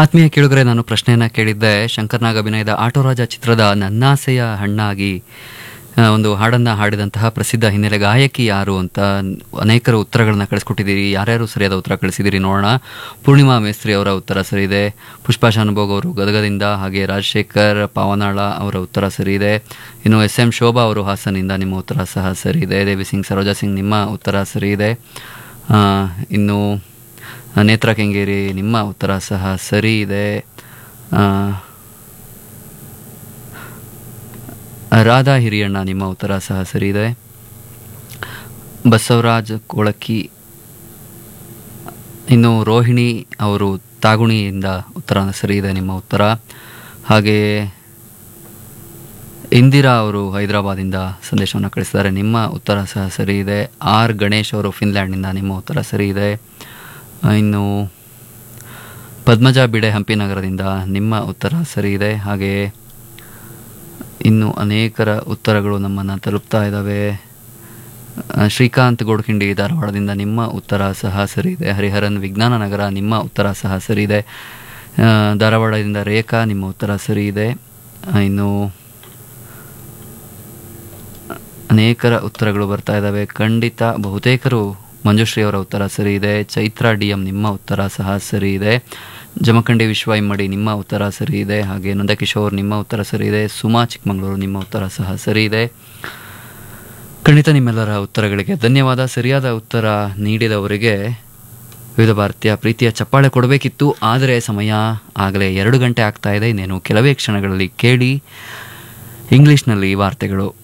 ಆತ್ಮೀಯ ಕೇಳುಗರೆ ನಾನು ಪ್ರಶ್ನೆಯನ್ನ ಕೇಳಿದ್ದೆ ಶಂಕರ್ನಾಗ್ ಅಭಿನಯದ ಆಟೋರಾಜ ಚಿತ್ರದ ನನ್ನಾಸೆಯ ಹಣ್ಣಾಗಿ ಆ, ಒಂದು ಹಾಡನ್ನ ಹಾಡಿದಂತಹ ಪ್ರಸಿದ್ಧ ಹಿನ್ನೆಲೆ ಗಾಯಕಿ ಯಾರು ಅಂತ ಅನೇಕರು ಉತ್ತರಗಳನ್ನ ಕಳಿಸ್ಕೊಟ್ಟಿದ್ದೀರಿ ಯಾರ್ಯಾರು ಸರಿಯಾದ ಉತ್ತರ ಕಳಿಸಿದ್ದೀರಿ ನೋಡೋಣ ಪೂರ್ಣಿಮಾ ಮೇಸ್ತ್ರಿ ಅವರ ಉತ್ತರ ಸರಿ ಇದೆ ಪುಷ್ಪಾ ಶಾನುಭೋಗ್ ಅವರು ಗದಗದಿಂದ ಹಾಗೆ ರಾಜಶೇಖರ್ ಪಾವನಾಳ ಅವರ ಉತ್ತರ ಸರಿ ಇದೆ ಇನ್ನು ಎಸ್ ಎಂ ಶೋಭಾ ಅವರು ಹಾಸನಿಂದ ನಿಮ್ಮ ಉತ್ತರ ಸಹ ಸರಿ ಇದೆ ದೇವಿ ಸಿಂಗ್ ಸರೋಜಾ ಸಿಂಗ್ ನಿಮ್ಮ ಉತ್ತರ ಸರಿ ಇದೆ ಆ, ಇನ್ನು ನೇತ್ರ ಕೆಂಗೇರಿ ನಿಮ್ಮ ಉತ್ತರ ಸಹ ಸರಿ ಇದೆ ಆ, ರಾಧಾ ಹಿರಿಯಣ್ಣ ನಿಮ್ಮ ಉತ್ತರ ಸಹ ಸರಿ ಇದೆ ಬಸವರಾಜ್ ಕೊಳಕ್ಕಿ ಇನ್ನು ರೋಹಿಣಿ ಅವರು ತಾಗುಣಿಯಿಂದ ಉತ್ತರ ಸರಿ ಇದೆ ನಿಮ್ಮ ಉತ್ತರ ಹಾಗೆಯೇ ಇಂದಿರಾ ಅವರು ಹೈದರಾಬಾದಿಂದ ಸಂದೇಶವನ್ನು ಕಳಿಸಿದ್ದಾರೆ ನಿಮ್ಮ ಉತ್ತರ ಸಹ ಸರಿ ಇದೆ ಆರ್ ಗಣೇಶ್ ಅವರು ಫಿನ್ಲ್ಯಾಂಡ್ನಿಂದ ನಿಮ್ಮ ಉತ್ತರ ಸರಿ ಇದೆ ಆ, ಇನ್ನು ಪದ್ಮಜಾ ಬಿಡೆ ಹಂಪಿ ನಗರದಿಂದ ನಿಮ್ಮ ಉತ್ತರ ಸರಿ ಇದೆ ಹಾಗೆಯೇ ಇನ್ನು ಅನೇಕರ ಉತ್ತರಗಳು ನಮ್ಮನ್ನು ತಲುಪ್ತಾ ಇದ್ದಾವೆ ಆ, ಶ್ರೀಕಾಂತ್ ಗೋಡ್ಖಿಂಡಿ ಧಾರವಾಡದಿಂದ ನಿಮ್ಮ ಉತ್ತರ ಸಹ ಸರಿ ಇದೆ ಹರಿಹರನ್ ವಿಜ್ಞಾನ ನಗರ ನಿಮ್ಮ ಉತ್ತರ ಸಹ ಸರಿ ಇದೆ ಆ, ಧಾರವಾಡದಿಂದ ರೇಖಾ ನಿಮ್ಮ ಉತ್ತರ ಸರಿ ಇದೆ ಆ, ಇನ್ನು ಅನೇಕರ ಉತ್ತರಗಳು ಬರ್ತಾ ಇದ್ದಾವೆ ಖಂಡಿತ ಬಹುತೇಕರು ಮಂಜುಶ್ರೀ ಅವರ ಉತ್ತರ ಸರಿ ಇದೆ ಚೈತ್ರ ಡಿ ಎಂ ನಿಮ್ಮ ಉತ್ತರ ಸಹ ಸರಿ ಇದೆ ಜಮಖಂಡಿ ವಿಶ್ವ ಇಮ್ಮಡಿ ನಿಮ್ಮ ಉತ್ತರ ಸರಿ ಇದೆ ಹಾಗೆ ನಂದಕಿಶೋರ್ ನಿಮ್ಮ ಉತ್ತರ ಸರಿ ಇದೆ ಸುಮಾ ಚಿಕ್ಕಮಗಳೂರು ನಿಮ್ಮ ಉತ್ತರ ಸಹ ಸರಿ ಇದೆ ಖಂಡಿತ ನಿಮ್ಮೆಲ್ಲರ ಉತ್ತರಗಳಿಗೆ ಧನ್ಯವಾದ ಸರಿಯಾದ ಉತ್ತರ ನೀಡಿದವರಿಗೆ ವಿವಿಧ ಭಾರತೀಯ ಪ್ರೀತಿಯ ಚಪ್ಪಾಳೆ ಕೊಡಬೇಕಿತ್ತು ಆದರೆ ಸಮಯ ಆಗಲೇ ಎರಡು ಗಂಟೆ ಆಗ್ತಾ ಇದೆ ಇನ್ನೇನು ಕೆಲವೇ ಕ್ಷಣಗಳಲ್ಲಿ ಕೇಳಿ ಇಂಗ್ಲಿಷ್ನಲ್ಲಿ ವಾರ್ತೆಗಳು